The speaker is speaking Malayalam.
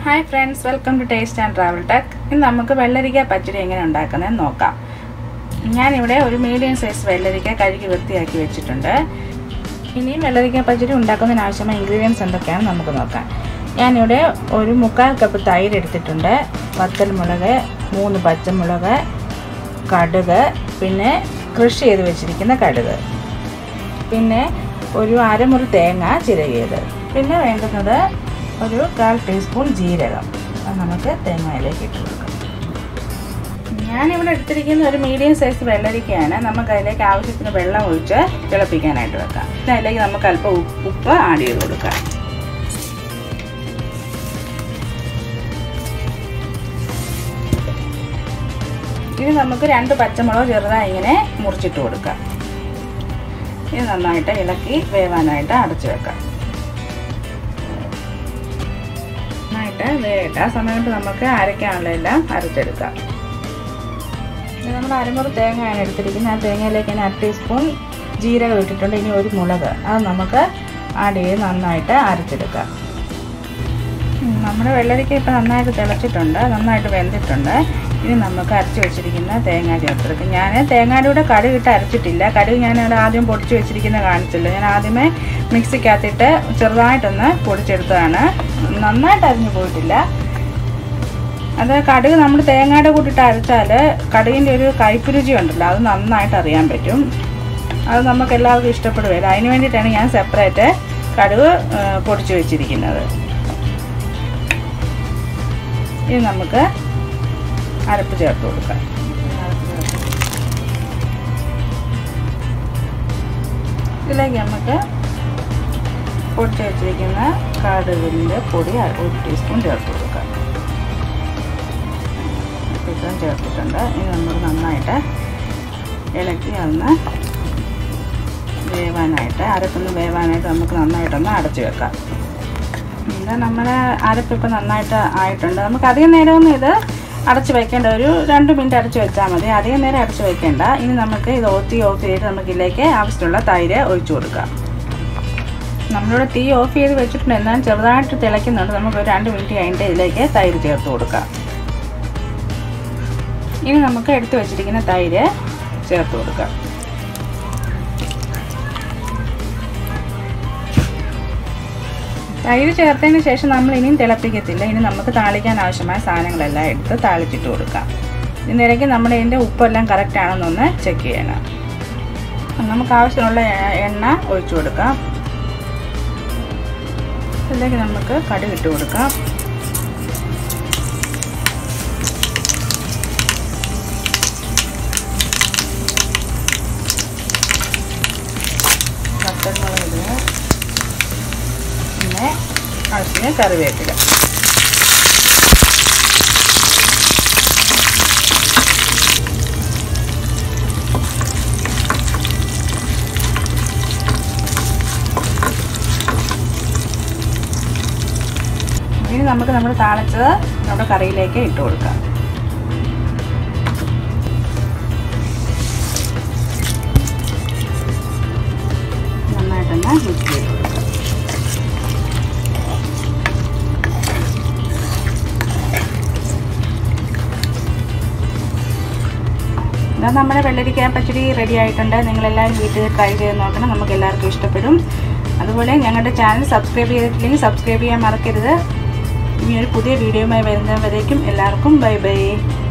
hi friends welcome to taste and travel tech ഇന്ന് നമുക്ക് വെള്ളരിക്ക പച്ചടി എങ്ങനെ ഉണ്ടാക്കുന്നതെന്ന് നോക്കാം ഞാനിവിടെ ഒരു മീഡിയം സൈസ് വെള്ളരിക്ക കഴുകി വൃത്തിയാക്കി വെച്ചിട്ടുണ്ട് ഇനിയും വെള്ളരിക്ക പച്ചടി ഉണ്ടാക്കുന്നതിന് ആവശ്യമായ ഇൻഗ്രീഡിയൻസ് എന്തൊക്കെയാണെന്ന് നമുക്ക് നോക്കാം ഞാനിവിടെ ഒരു മുക്കാൽ കപ്പ് തൈര് എടുത്തിട്ടുണ്ട് വത്തൽമുളക് മൂന്ന് പച്ചമുളക് കടുക് പിന്നെ കൃഷി ചെയ്ത് വെച്ചിരിക്കുന്ന കടുക് പിന്നെ ഒരു അരമുറി തേങ്ങ ചിരകിയത് പിന്നെ വേണ്ടുന്നത് ഒരു കാൽ ടീസ്പൂൺ ജീരകം അത് നമുക്ക് തേങ്ങയിലേക്ക് ഇട്ട് കൊടുക്കാം ഞാനിവിടെ എടുത്തിരിക്കുന്ന ഒരു മീഡിയം സൈസ് വെള്ളരിക്കയാണ് നമുക്ക് അതിലേക്ക് ആവശ്യത്തിന് വെള്ളം ഒഴിച്ച് തിളപ്പിക്കാനായിട്ട് വെക്കാം പിന്നെ അതിലേക്ക് നമുക്ക് അല്പം ഉപ്പ് ആഡ് ചെയ്ത് കൊടുക്കാം ഇനി നമുക്ക് രണ്ട് പച്ചമുളക് ചെറുതായി ഇങ്ങനെ മുറിച്ചിട്ട് കൊടുക്കാം ഇത് നന്നായിട്ട് ഇളക്കി വേവാനായിട്ട് അടച്ചു വെക്കാം നന്നായിട്ട് വേവിട്ട് ആ സമയത്ത് നമുക്ക് അരയ്ക്കാനുള്ളതെല്ലാം അരച്ചെടുക്കാം ഇത് നമ്മൾ അരമുറി തേങ്ങയാണ് എടുത്തിരിക്കുന്നത് ആ തേങ്ങയിലേക്ക് തന്നെ അര ടീസ്പൂൺ ജീരകം ഇട്ടിട്ടുണ്ട് ഇനി ഒരു മുളക് അത് നമുക്ക് ആഡ് ചെയ്ത് നന്നായിട്ട് അരച്ചെടുക്കാം നമ്മുടെ വെള്ളരിക്ക ഇപ്പോൾ നന്നായിട്ട് തിളച്ചിട്ടുണ്ട് നന്നായിട്ട് വെന്തിട്ടുണ്ട് ഇനി നമുക്ക് അരച്ച് വെച്ചിരിക്കുന്ന തേങ്ങ ചേർത്തെടുക്കും ഞാൻ തേങ്ങയുടെ കൂടെ കടുക് ഇട്ട് അരച്ചിട്ടില്ല കടുക് ഞാൻ അവിടെ ആദ്യം പൊടിച്ച് വെച്ചിരിക്കുന്ന കാണിച്ചില്ല ഞാൻ ആദ്യമേ മിക്സിക്കകത്തിട്ട് ചെറുതായിട്ടൊന്ന് പൊടിച്ചെടുത്തതാണ് നന്നായിട്ട് അരിഞ്ഞു പോയിട്ടില്ല അത് കടുക് നമ്മൾ തേങ്ങയുടെ കൂട്ടിട്ട് അരച്ചാൽ കടുകിൻ്റെ ഒരു കയ്പ് രുചി ഉണ്ടല്ലോ അത് നന്നായിട്ട് അറിയാൻ പറ്റും അത് നമുക്ക് എല്ലാവർക്കും ഇഷ്ടപ്പെടുകയില്ല അതിന് വേണ്ടിയിട്ടാണ് ഞാൻ സെപ്പറേറ്റ് കടുക് പൊടിച്ച് വെച്ചിരിക്കുന്നത് ഇനി നമുക്ക് അരപ്പ് ചേർത്ത് കൊടുക്കാം ഇതിലേക്ക് നമുക്ക് പൊടിച്ച് വെച്ചിരിക്കുന്ന കടുകിൻ്റെ പൊടി ഒരു ടീസ്പൂൺ ചേർത്ത് കൊടുക്കാം ഇത്രയും ചേർത്തിട്ടുണ്ട് ഇനി നമ്മൾ നന്നായിട്ട് ഇളക്കി ഒന്ന് വേവാനായിട്ട് അരപ്പൊന്ന് വേവാനായിട്ട് നമുക്ക് നന്നായിട്ടൊന്ന് അടച്ചു വെക്കാം ഇത് നമ്മുടെ അരപ്പ് ഇപ്പം നന്നായിട്ട് ആയിട്ടുണ്ട് നമുക്ക് അധികം നേരമൊന്നും ഇത് അടച്ച് വെക്കേണ്ട ഒരു രണ്ട് മിനിറ്റ് അടച്ച് വെച്ചാൽ മതി അധികം നേരം അടച്ച് വെക്കേണ്ട ഇനി നമുക്ക് ഇത് ഓത്തി ഓഫ് ചെയ്തിട്ട് നമുക്ക് ഇതിലേക്ക് ആവശ്യമുള്ള തൈര് ഒഴിച്ചു കൊടുക്കാം നമ്മളിവിടെ തീ ഓഫ് ചെയ്ത് വെച്ചിട്ടുണ്ട് എന്നാലും ചെറുതായിട്ട് തിളയ്ക്കുന്നുണ്ട് നമുക്ക് ഒരു രണ്ട് മിനിറ്റ് കഴിഞ്ഞിട്ട് ഇതിലേക്ക് തൈര് ചേർത്ത് കൊടുക്കാം ഇനി നമുക്ക് എടുത്തു വെച്ചിരിക്കുന്ന തൈര് ചേർത്ത് കൊടുക്കാം തൈര് ചേർത്തതിന് ശേഷം നമ്മൾ ഇനിയും തിളപ്പിക്കത്തില്ല ഇനി നമുക്ക് താളിക്കാൻ ആവശ്യമായ സാധനങ്ങളെല്ലാം എടുത്ത് താളിച്ചിട്ട് കൊടുക്കാം ഇതിനിടയ്ക്ക് നമ്മുടെ ഇതിൻ്റെ ഉപ്പെല്ലാം കറക്റ്റ് ആണെന്നൊന്ന് ചെക്ക് ചെയ്യണം നമുക്ക് ആവശ്യമുള്ള എണ്ണ ഒഴിച്ചു കൊടുക്കാം ഇതിലേക്ക് നമുക്ക് കടുക് ഇട്ട് കൊടുക്കാം പച്ചമുളക് ഇടുക പിന്നെ ആവശ്യത്തിന് കറിവേപ്പില ഇനി നമുക്ക് നമ്മൾ താളിച്ചത് നമ്മുടെ കറിയിലേക്ക് ഇട്ട് കൊടുക്കാം നന്നായിട്ടൊന്ന് മിക്സ് ചെയ്ത് കൊടുക്കാം ഇതാ നമ്മുടെ വെള്ളരിക്ക പച്ചടി റെഡി ആയിട്ടുണ്ട് നിങ്ങളെല്ലാവരും വീട്ടിൽ ട്രൈ ചെയ്ത് നോക്കണം നമുക്ക് എല്ലാവർക്കും ഇഷ്ടപ്പെടും അതുപോലെ ഞങ്ങളുടെ ചാനൽ സബ്സ്ക്രൈബ് ചെയ്തിട്ടില്ലെങ്കിൽ സബ്സ്ക്രൈബ് ചെയ്യാൻ മറക്കരുത് ഇനി ഒരു പുതിയ വീഡിയോയുമായി വരുന്നവരേക്കും എല്ലാവർക്കും ബൈ ബൈ